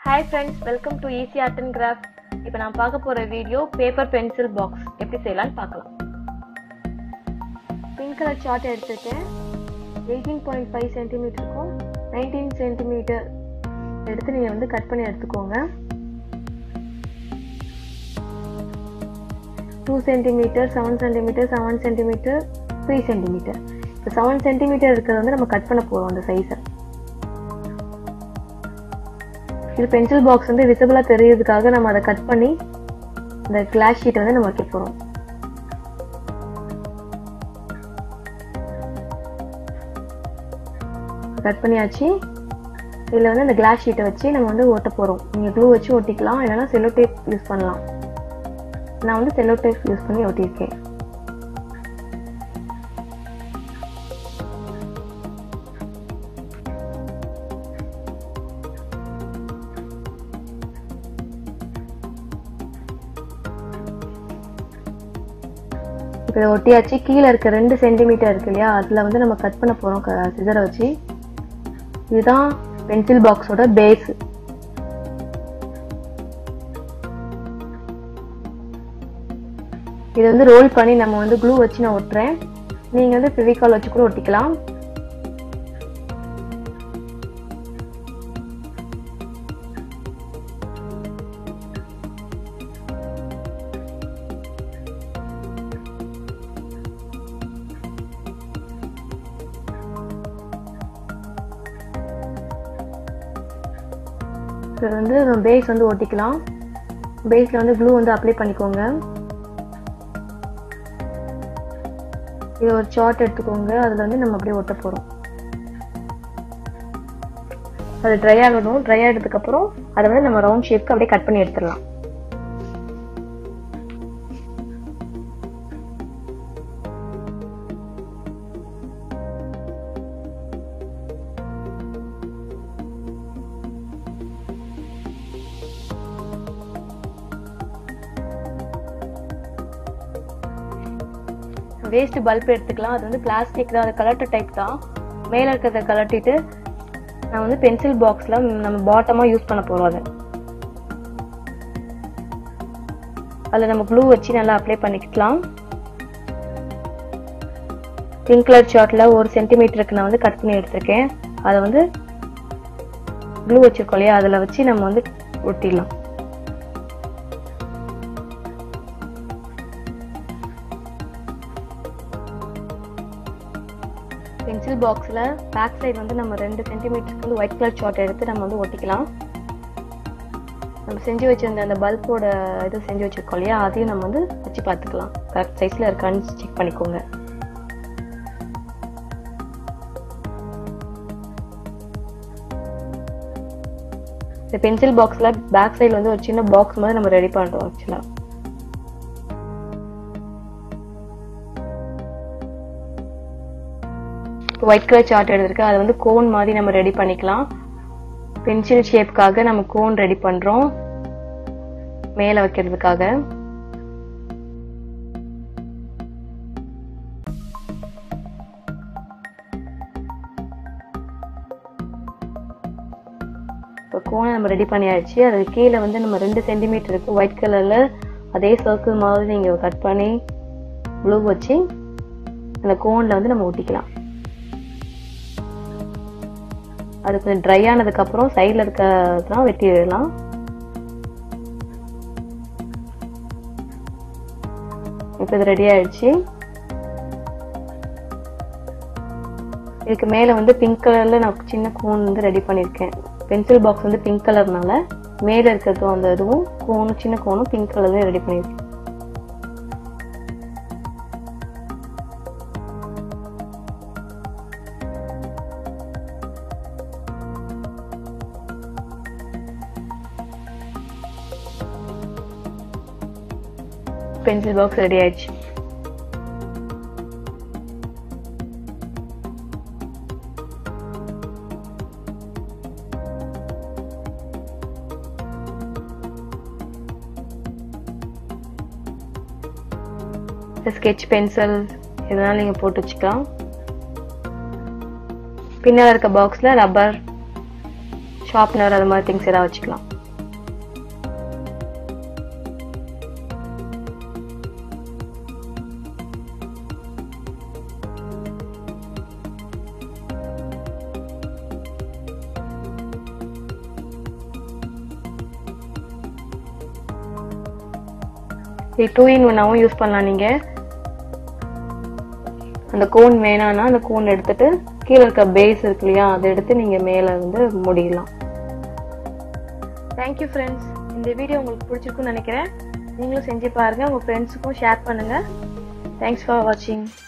hi friends welcome to easy art and craft இப்போ நான் பார்க்க போகிற வீடியோ பேப்பர் பென்சில் பாக்ஸ் எப்படி செய்யலாம்னு பார்க்கலாம் பிங்க் கலர் சார்ட் எடுத்துருக்கேன் எயிட்டீன் பாயிண்ட் ஃபைவ் சென்டிமீட்டருக்கும் நைன்டீன் சென்டிமீட்டர் எடுத்து நீங்கள் வந்து கட் பண்ணி எடுத்துக்கோங்க two centimetre seven centimetre seven centimetre three centimetre இப்போ செவன் சென்டிமீட்டர் இருக்கிறது வந்து நம்ம கட் பண்ண போகிறோம் அந்த சைஸை இது பென்சில் பாக்ஸ் வந்து விசிபிளாக தெரியறதுக்காக நம்ம அதை கட் பண்ணி இந்த கிளாஸ் ஷீட்டை வந்து நம்ம வைக்க போகிறோம் கட் பண்ணியாச்சு இதில் வந்து இந்த கிளாஸ் ஷீட்டை வச்சு நம்ம வந்து ஒட்ட போகிறோம் நீங்கள் க்ளூ வச்சு ஒட்டிக்கலாம் இல்லைனா செல்லோ டேப் யூஸ் பண்ணலாம் நான் வந்து செல்லோ டேப் யூஸ் பண்ணி ஒட்டியிருக்கேன் இப்போ இதை ஒட்டியாச்சு கீழே இருக்க ரெண்டு சென்டிமீட்டர் இருக்கு இல்லையா அதில் வந்து நம்ம கட் பண்ண போகிறோம் சிசரை வச்சு இதுதான் பென்சில் பாக்ஸோட பேஸ் இதை வந்து ரோல் பண்ணி நம்ம வந்து க்ளூ வச்சு நான் ஒட்டுறேன் நீங்கள் வந்து ஃபெவிகால் வச்சு கூட ஒட்டிக்கலாம் இது வந்து பேஸ் வந்து ஒட்டிக்கலாம் பேஸில் வந்து க்ளூ வந்து அப்ளை பண்ணிக்கோங்க இது ஒரு சார்ட் எடுத்துக்கோங்க அதில் வந்து நம்ம அப்படியே ஒட்ட போகிறோம் அது ட்ரை ஆகணும் ட்ரை ஆகிட்டதுக்கப்புறம் அதை வந்து நம்ம ரவுண்ட் ஷேப்க்கு அப்படியே கட் பண்ணி எடுத்துடலாம் வேஸ்ட் பல்ப் எடுத்துக்கலாம் அது வந்து பிளாஸ்டிக் தான் அது கலர்ட்டு டைப் தான் மேலே இருக்கிறத கலட்டிட்டு நான் வந்து பென்சில் பாக்ஸில் நம்ம பாட்டமாக யூஸ் பண்ண போகிறோம் அதை அதில் நம்ம க்ளூ வச்சு நல்லா அப்ளை பண்ணிக்கலாம் பிங்க் கலர் சார்ட்டில் ஒரு சென்டிமீட்டருக்கு நான் வந்து கட் பண்ணி எடுத்திருக்கேன் அதை வந்து க்ளூ வச்சுருக்கோம் இல்லையா அதில் வச்சு நம்ம வந்து ஒட்டிடலாம் பென்சில் பாக்ஸில் பேக் சைடு வந்து நம்ம ரெண்டு சென்டிமீட்டருக்கு வந்து ஒயிட் கலர் சார்ட் எடுத்து நம்ம வந்து ஒட்டிக்கலாம் நம்ம செஞ்சு வச்சிருந்த அந்த பல்போட இது செஞ்சு வச்சிருக்கோம் இல்லையா அதையும் நம்ம வந்து வச்சு பார்த்துக்கலாம் கரெக்ட் சைஸில் இருக்கான்னு செக் பண்ணிக்கோங்க இந்த பென்சில் பாக்ஸில் பேக் சைடில் வந்து ஒரு சின்ன பாக்ஸ் மாதிரி நம்ம ரெடி பண்ணுறோம் ஆக்சுவலாக ஒயிட் கலர் சார்ட் எடுத்திருக்கு அதை வந்து கோன் மாதிரி நம்ம ரெடி பண்ணிக்கலாம் பென்சில் ஷேப்காக நம்ம கோன் ரெடி பண்ணுறோம் மேலே வைக்கிறதுக்காக இப்போ கோனை நம்ம ரெடி பண்ணியாச்சு அது கீழே வந்து நம்ம ரெண்டு சென்டிமீட்டருக்கு ஒயிட் கலரில் அதே சர்க்கிள் மாதிரி நீங்கள் கட் பண்ணி ப்ளூ வச்சு அந்த கோனில் வந்து நம்ம ஒட்டிக்கலாம் அது கொஞ்சம் ட்ரை ஆனதுக்கப்புறம் சைடில் இருக்கிறதுலாம் வெட்டிடலாம் இப்போ இது ரெடி ஆயிடுச்சு இதுக்கு மேலே வந்து பிங்க் கலரில் நான் சின்ன கோன் வந்து ரெடி பண்ணியிருக்கேன் பென்சில் பாக்ஸ் வந்து பிங்க் கலர்னால மேலே இருக்கிறதும் அந்த இதுவும் கோனும் சின்ன கோனும் பிங்க் கலர்ல ரெடி பண்ணியிருக்கேன் பென்சில் பாக்ஸ் ரெடி ஆயிடுச்சு ஸ்கெட்ச் பென்சில் இதெல்லாம் நீங்கள் போட்டு வச்சுக்கலாம் பின்னால் இருக்க பாக்ஸில் ரப்பர் ஷார்ப்னர் அது மாதிரி திங்ஸ் எதாவது வச்சுக்கலாம் இது டூ இன் ஒன்னாவும் யூஸ் பண்ணலாம் நீங்க அந்த கோன் வேணாம்னா அந்த கோன் எடுத்துட்டு கீழே இருக்க பேஸ் இருக்கு இல்லையா அதை எடுத்து நீங்க மேல வந்து முடியலாம் தேங்க்யூ ஃப்ரெண்ட்ஸ் இந்த வீடியோ உங்களுக்கு பிடிச்சிருக்குன்னு நினைக்கிறேன் நீங்களும் செஞ்சு பாருங்க உங்க ஃப்ரெண்ட்ஸுக்கும் ஷேர் பண்ணுங்க தேங்க்ஸ் ஃபார் வாட்சிங்